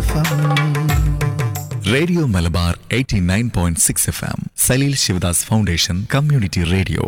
F M radio Malabar 89.6 point six F M Saleel Sivadas foundation community radio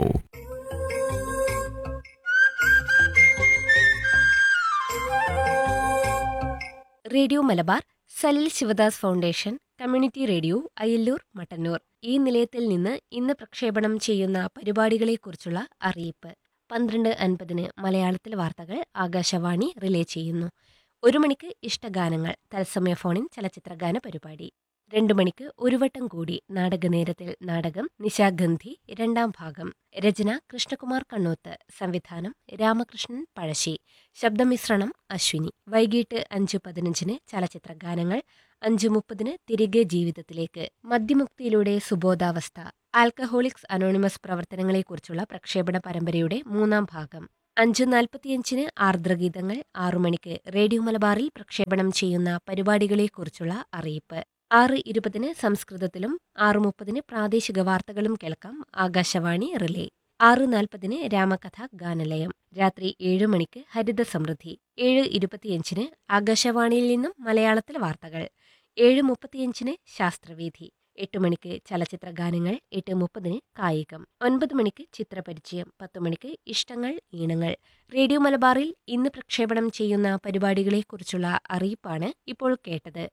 radio Malabar Salil Sivadas foundation community radio Ayyallur Mattannur ഈ നിലയത്തിൽ നിന്ന് ഇന്ന് പ്രക്ഷേപണം ചെയ്യുന്ന പരിപാടികളെക്കുറിച്ചുള്ള അറിയിപ്പ് പന്ത്രണ്ട് അൻപതിന് മലയാളത്തിൽ വാർത്തകൾ ആകാശവാണി റിലേ ചെയ്യുന്നു ഒരു മണിക്ക് ഇഷ്ടഗാനങ്ങൾ തത്സമയ ഫോണിൻ ചലച്ചിത്രഗാന പരിപാടി രണ്ടു മണിക്ക് ഒരു വട്ടം കൂടി നാടകനേരത്തിൽ നാടകം നിശാഗന്ധി രണ്ടാം ഭാഗം രചന കൃഷ്ണകുമാർ കണ്ണോത്ത് സംവിധാനം രാമകൃഷ്ണൻ പഴശ്ശി ശബ്ദമിശ്രണം അശ്വിനി വൈകിട്ട് അഞ്ച് പതിനഞ്ചിന് ചലച്ചിത്ര ഗാനങ്ങൾ അഞ്ച് മുപ്പതിന് തിരികെ ജീവിതത്തിലേക്ക് മദ്യമുക്തിയിലൂടെ സുബോധാവസ്ഥ ആൽക്കഹോളിക്സ് അനോണിമസ് പ്രവർത്തനങ്ങളെക്കുറിച്ചുള്ള പ്രക്ഷേപണ പരമ്പരയുടെ മൂന്നാം ഭാഗം അഞ്ച് നാൽപ്പത്തിയഞ്ചിന് ആർദ്രഗീതങ്ങൾ ആറു മണിക്ക് റേഡിയോ മലബാറിൽ പ്രക്ഷേപണം ചെയ്യുന്ന പരിപാടികളെക്കുറിച്ചുള്ള അറിയിപ്പ് ആറ് ഇരുപതിന് സംസ്കൃതത്തിലും ആറ് മുപ്പതിന് പ്രാദേശിക വാർത്തകളും കേൾക്കാം ആകാശവാണി റിലേ ആറ് നാൽപ്പതിന് രാമകഥ ഗാനലയം രാത്രി ഏഴ് മണിക്ക് ഹരിത സമൃദ്ധി ഏഴ് ഇരുപത്തിയഞ്ചിന് ആകാശവാണിയിൽ നിന്നും മലയാളത്തിൽ വാർത്തകൾ ഏഴ് മുപ്പത്തിയഞ്ചിന് ശാസ്ത്രവേദി എട്ട് മണിക്ക് ചലച്ചിത്ര ഗാനങ്ങൾ എട്ട് മുപ്പതിന് കായികം ഒൻപത് മണിക്ക് ചിത്രപരിചയം പത്ത് മണിക്ക് ഇഷ്ടങ്ങൾ ഈണങ്ങൾ റേഡിയോ മലബാറിൽ ഇന്ന് പ്രക്ഷേപണം ചെയ്യുന്ന പരിപാടികളെക്കുറിച്ചുള്ള അറിയിപ്പാണ് ഇപ്പോൾ കേട്ടത്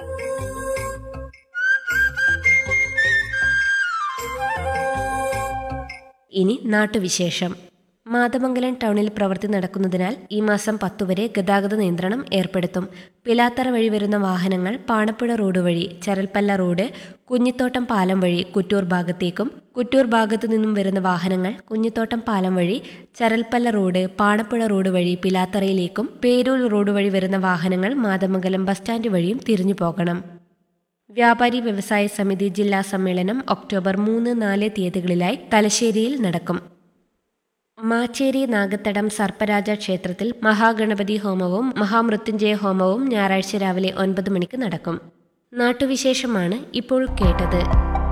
ഇനി നാട്ടുവിശേഷം മാതമംഗലം ടൗണിൽ പ്രവൃത്തി നടക്കുന്നതിനാൽ ഈ മാസം പത്തുവരെ ഗതാഗത നിയന്ത്രണം ഏർപ്പെടുത്തും പിലാത്തറ വഴി വരുന്ന വാഹനങ്ങൾ പാണപ്പുഴ റോഡ് വഴി ചരൽപ്പല്ല റോഡ് കുഞ്ഞിത്തോട്ടം പാലം വഴി കുറ്റൂർ ഭാഗത്തേക്കും കുറ്റൂർ ഭാഗത്തു നിന്നും വരുന്ന വാഹനങ്ങൾ കുഞ്ഞിത്തോട്ടം പാലം വഴി ചരൽപ്പല്ല റോഡ് പാണപ്പുഴ റോഡ് വഴി പിലാത്തറയിലേക്കും പേരൂർ റോഡ് വഴി വരുന്ന വാഹനങ്ങൾ മാതമംഗലം ബസ് സ്റ്റാൻഡ് വഴിയും തിരിഞ്ഞു പോകണം വ്യാപാരി വ്യവസായ സമിതി ജില്ലാ സമ്മേളനം ഒക്ടോബർ മൂന്ന് നാല് തീയതികളിലായി തലശ്ശേരിയിൽ നടക്കും മാച്ചേരി നാഗത്തടം സർപ്പരാജ ക്ഷേത്രത്തിൽ മഹാഗണപതി ഹോമവും മഹാമൃത്യുഞ്ജയ ഹോമവും ഞായറാഴ്ച രാവിലെ ഒൻപത് മണിക്ക് നടക്കും നാട്ടുവിശേഷമാണ് ഇപ്പോൾ കേട്ടത്